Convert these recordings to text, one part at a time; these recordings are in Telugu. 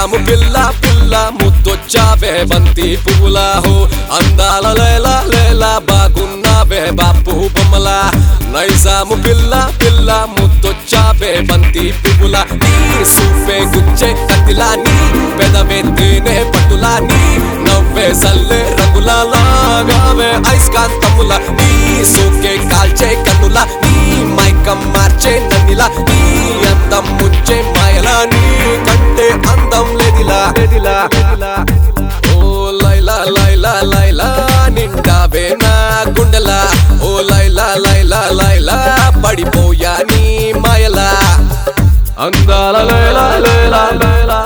నైజాము పిల్ల పిల్ల ముద్దొచ్చావే బంతి పువ్వులా హో అందాల లేలా లేలా బాగున్నావే బాపు బొమ్మలా నైజాము పిల్ల పిల్ల ముద్దొచ్చావే బంతి పువ్వులా నీ సూపే గుచ్చే కత్తిలా నీ పెదవే తేనె పట్టులా నీ నవ్వే సల్లే రంగులా లాగావే ఐస్కాంతముల నీ సోకే కాల్చే కన్నుల నీ మైకం మార్చే నన్నిలా నీ అందం ముచ్చే మాయలా నీ కంటే అందం లేదిలా లేదిలా ఓ లైలా లైలా లైలా నిండావే నా గుండెలా ఓ లైలా లైలా లైలా పడిపోయా నీ మాయలా అందాల లైలా లైలా లైలా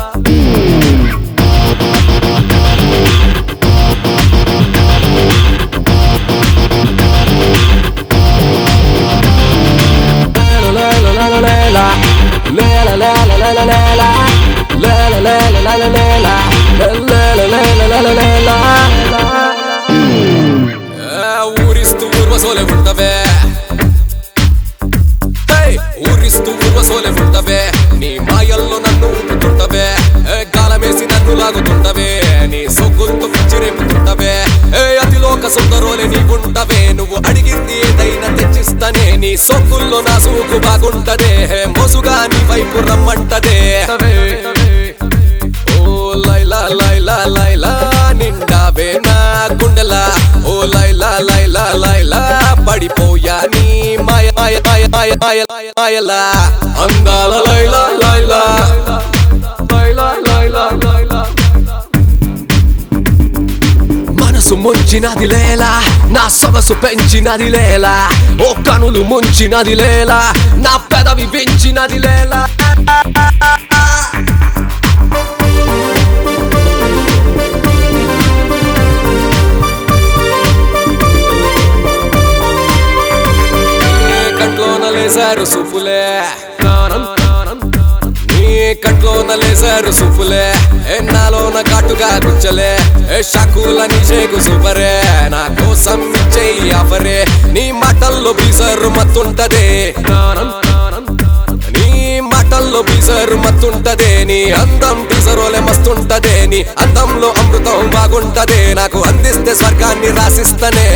ఊరిస్తూ ఊర్వసోలే ఉంటవే హే! ఊరిస్తూ ఊర్వసోలే ఉంటవే నీ మాయల్లో నన్ను ఊపుతుంటవే ఏ గాలమేసి నన్ను లాగుతుంటవే నీ సొగ్గులతో పిచ్చిరేపుతుంటవే ఏ అతిలోక సుందరోలే నీకుంటవే నువ్వు అడిగింది ఏదైనా తెచ్చిస్తనే నీ సొగ్గుల్లో నా సూకు బాగుంటదే హే, మోసుగా నీ వైపు రమ్మంటదే ఓ లైలా లైలా లైలా నిండావే నా గుండెలా ఓ లైలా లైలా లైలా పడిపోయా నీ మాయ మాయ మాయ మాయ మాయ మాయ మాయలా అందాల లైలా లైలా లైలా లైలా లైలా మనసు ముంచినది లేలా నా సొగసు పెంచినది లేలా ఓ కనులు ముంచినది లేలా నా పెదవి పెంచినది లేలా నీ కంట్లోన లేసారు సూపులే నీ కంట్లోన లేసారు సూపులే ఏ నాలోన ఘాటుగా గుచ్చలే ఏ షాకుల నీ షేకు సూపరే నా కోసం ఇచ్చేయి ఆఫరే నీ మాటల్లో బీసరు మత్తుంటదే నీ మాటల్లో బీసరు మత్తుంటదే నీ అందం బీసరోలే మస్తుంటదే నీ అందంలో అమృతం బాగుంటదే నాకు అందిస్తే స్వర్గాన్ని రాసిస్తనే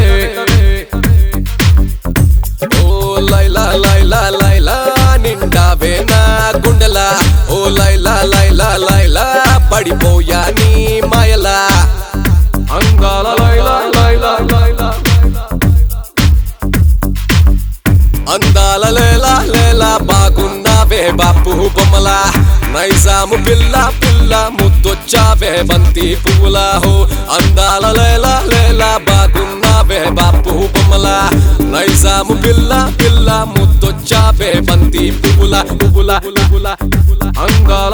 ఓ లైలా లైలా లైలా నిండావే నా గుండెలా ఓ లైలా లైలా లైలా పడిపోయా నీ మాయలా అందాల లైలా లైలా లైలా అందాల లేలా లేలా బాగున్నావే బాపు బొమ్మలా నైజాము పిల్ల పిల్ల ముద్దొచ్చావే బంతి పువ్వులా హో అందాల లేలా లేలా బాగున్నావే బాపు బొమ్మలా నైజాము పిల్ల పిల్ల ముద్దొచ్చావే బంతి పువ్వుల పువ్వుల పువ్వుల అందాల